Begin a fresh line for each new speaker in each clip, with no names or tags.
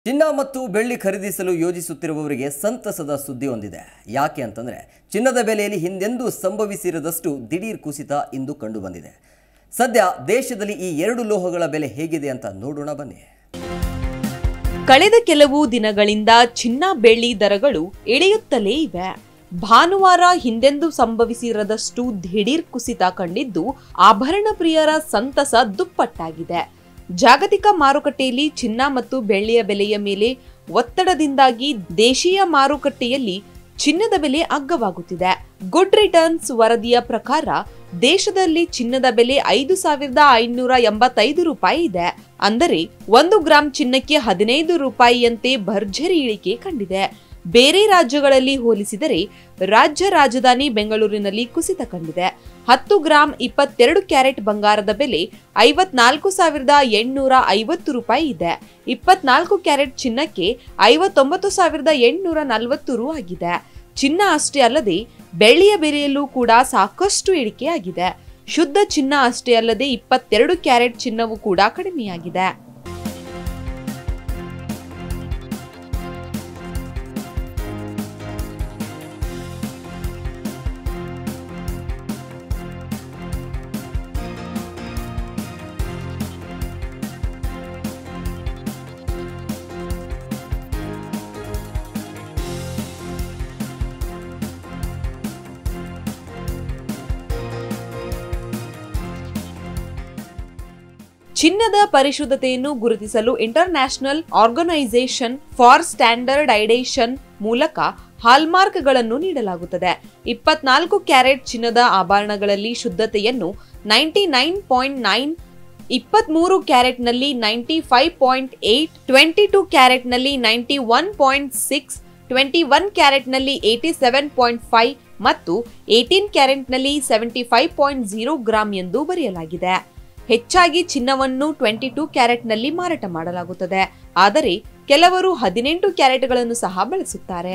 ಚಿನ್ನ ಮತ್ತು ಬೆಳ್ಳಿ ಖರೀದಿಸಲು ಯೋಜಿಸುತ್ತಿರುವವರಿಗೆ ಸಂತಸದ ಸುದ್ದಿ ಹೊಂದಿದೆ ಯಾಕೆ ಅಂತಂದ್ರೆ ಚಿನ್ನದ ಬೆಲೆಯಲ್ಲಿ ಹಿಂದೆಂದೂ ಸಂಭವಿಸಿರದಷ್ಟು ದಿಢೀರ್ ಕುಸಿತ ಇಂದು ಕಂಡುಬಂದಿದೆ ಸದ್ಯ ದೇಶದಲ್ಲಿ ಈ ಎರಡು ಲೋಹಗಳ ಬೆಲೆ ಹೇಗಿದೆ ಅಂತ ನೋಡೋಣ ಬನ್ನಿ
ಕಳೆದ ಕೆಲವು ದಿನಗಳಿಂದ ಚಿನ್ನ ಬೆಳ್ಳಿ ದರಗಳು ಇಳಿಯುತ್ತಲೇ ಇವೆ ಭಾನುವಾರ ಹಿಂದೆಂದೂ ಸಂಭವಿಸಿರದಷ್ಟು ದಿಢೀರ್ ಕುಸಿತ ಕಂಡಿದ್ದು ಆಭರಣ ಪ್ರಿಯರ ಸಂತಸ ದುಪ್ಪಟ್ಟಾಗಿದೆ ಜಾಗತಿಕ ಮಾರುಕಟ್ಟೆಯಲ್ಲಿ ಚಿನ್ನ ಮತ್ತು ಬೆಳ್ಳಿಯ ಬೆಲೆಯ ಮೇಲೆ ಒತ್ತಡದಿಂದಾಗಿ ದೇಶೀಯ ಮಾರುಕಟ್ಟೆಯಲ್ಲಿ ಚಿನ್ನದ ಬೆಲೆ ಅಗ್ಗವಾಗುತ್ತಿದೆ ಗುಡ್ ರಿಟರ್ನ್ಸ್ ವರದಿಯ ಪ್ರಕಾರ ದೇಶದಲ್ಲಿ ಚಿನ್ನದ ಬೆಲೆ ಐದು ಸಾವಿರದ ಐನೂರ ಎಂಬತ್ತೈದು ರೂಪಾಯಿ ಇದೆ ಅಂದರೆ ಒಂದು ಗ್ರಾಂ ಚಿನ್ನಕ್ಕೆ ಹದಿನೈದು ರೂಪಾಯಿಯಂತೆ ಭರ್ಜರಿ ಇಳಿಕೆ ಕಂಡಿದೆ ಬೇರೆ ರಾಜ್ಯಗಳಲ್ಲಿ ಹೋಲಿಸಿದರೆ ರಾಜ್ಯ ರಾಜಧಾನಿ ಬೆಂಗಳೂರಿನಲ್ಲಿ ಕುಸಿತ ಕಂಡಿದೆ ಹತ್ತು ಗ್ರಾಂ ಇಪ್ಪತ್ತೆರಡು ಕ್ಯಾರೆಟ್ ಬಂಗಾರದ ಬೆಲೆ ಐವತ್ನಾಲ್ಕು ಸಾವಿರದ ಎಂಟುನೂರ ಐವತ್ತು ರೂಪಾಯಿ ಇದೆ ಇಪ್ಪತ್ನಾಲ್ಕು ಕ್ಯಾರೆಟ್ ಚಿನ್ನಕ್ಕೆ ಐವತ್ತೊಂಬತ್ತು ಸಾವಿರದ ಎಂಟುನೂರ ನಲವತ್ತು ರು ಆಗಿದೆ ಚಿನ್ನ ಅಷ್ಟೇ ಅಲ್ಲದೆ ಬೆಳ್ಳಿಯ ಬೆಲೆಯಲ್ಲೂ ಕೂಡ ಸಾಕಷ್ಟು ಇಳಿಕೆಯಾಗಿದೆ ಶುದ್ಧ ಚಿನ್ನ ಅಷ್ಟೇ ಅಲ್ಲದೆ ಇಪ್ಪತ್ತೆರಡು ಕ್ಯಾರೆಟ್ ಚಿನ್ನವು ಕೂಡ ಕಡಿಮೆಯಾಗಿದೆ ಚಿನ್ನದ ಪರಿಶುದ್ಧತೆಯನ್ನು ಗುರುತಿಸಲು ಇಂಟರ್ನ್ಯಾಷನಲ್ ಆರ್ಗನೈಸೇಷನ್ ಫಾರ್ ಸ್ಟ್ಯಾಂಡರ್ಡೈಡೇಷನ್ ಮೂಲಕ ಹಾಲ್ಮಾರ್ಕ್ಗಳನ್ನು ನೀಡಲಾಗುತ್ತದೆ ಇಪ್ಪತ್ನಾಲ್ಕು ಕ್ಯಾರೆಟ್ ಚಿನ್ನದ ಆಭರಣಗಳಲ್ಲಿ ಶುದ್ಧತೆಯನ್ನು ನೈಂಟಿ ನೈನ್ ಪಾಯಿಂಟ್ ನೈನ್ ಇಪ್ಪತ್ಮೂರು ಕ್ಯಾರೆಟ್ನಲ್ಲಿ ninety five point eight twenty two ಕ್ಯಾರೆಟ್ನಲ್ಲಿ ninety one point six twenty one ಕ್ಯಾರೆಟ್ನಲ್ಲಿ ಏಯ್ಟಿ ಸೆವೆನ್ ಪಾಯಿಂಟ್ ಫೈವ್ ಮತ್ತು ಏಯ್ಟೀನ್ ಕ್ಯಾರೆಟ್ನಲ್ಲಿ seventy five point zero gram ಎಂದು ಬರೆಯಲಾಗಿದೆ ಹೆಚ್ಚಾಗಿ ಚಿನ್ನವನ್ನು ಟ್ವೆಂಟಿ ಟೂ ಕ್ಯಾರೆಟ್ನಲ್ಲಿ ಮಾರಾಟ ಮಾಡಲಾಗುತ್ತದೆ ಆದರೆ ಕೆಲವರು ಹದಿನೆಂಟು ಕ್ಯಾರೆಟ್ಗಳನ್ನು ಸಹ ಬಳಸುತ್ತಾರೆ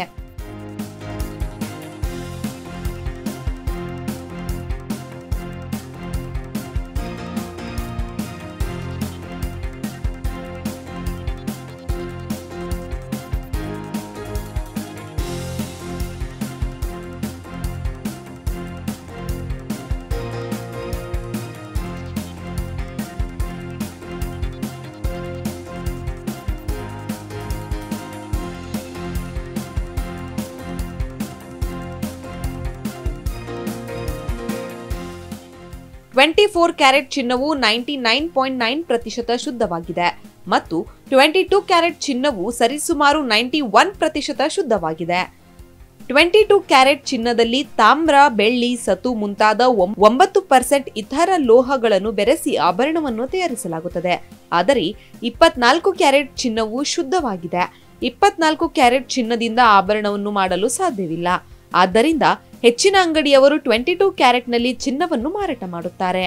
ಟ್ವೆಂಟಿ ಫೋರ್ ಕ್ಯಾರೆಟ್ ಚಿನ್ನವು ನೈಂಟಿ ನೈನ್ ಪಾಯಿಂಟ್ ನೈನ್ ಪ್ರತಿಶತ ಶುದ್ಧವಾಗಿದೆ ಮತ್ತು ಟ್ವೆಂಟಿ ಟೂ ಕ್ಯಾರೆಟ್ ಚಿನ್ನವು ಸರಿಸುಮಾರು ನೈಂಟಿ ಒನ್ ಪ್ರತಿಶತ ಶುದ್ಧವಾಗಿದೆ ಟ್ವೆಂಟಿ ಟೂ ಕ್ಯಾರೆಟ್ ಚಿನ್ನದಲ್ಲಿ ತಾಮ್ರ ಬೆಳ್ಳಿ ಸತು ಮುಂತಾದ ಒಂ- ಒಂಬತ್ತು ಪರ್ಸೆಂಟ್ ಇತರ ಲೋಹಗಳನ್ನು ಬೆರೆಸಿ ಆಭರಣವನ್ನು ತಯಾರಿಸಲಾಗುತ್ತದೆ ಆದರೆ ಇಪ್ಪತ್ನಾಲ್ಕು ಕ್ಯಾರೆಟ್ ಚಿನ್ನವು ಶುದ್ಧವಾಗಿದೆ ಇಪ್ಪತ್ನಾಲ್ಕು ಕ್ಯಾರೆಟ್ ಚಿನ್ನದಿಂದ ಆಭರಣವನ್ನು ಮಾಡಲು ಸಾಧ್ಯವಿಲ್ಲ ಆದ್ದರಿಂದ ಹೆಚ್ಚಿನ ಅಂಗಡಿಯವರು ಟ್ವೆಂಟಿ ಟೂ ಕ್ಯಾರೆಟ್ನಲ್ಲಿ ಚಿನ್ನವನ್ನು ಮಾರಾಟ ಮಾಡುತ್ತಾರೆ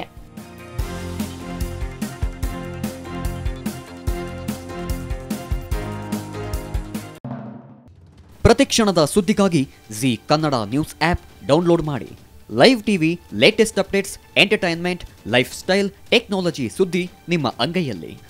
ಪ್ರತಿಕ್ಷಣದ ಸುದ್ದಿಗಾಗಿ Zee Kannada news app download ಮಾಡಿ live TV latest updates entertainment lifestyle technology ಸುದ್ದಿ ನಿಮ್ಮ ಅಂಗೈಯಲ್ಲಿ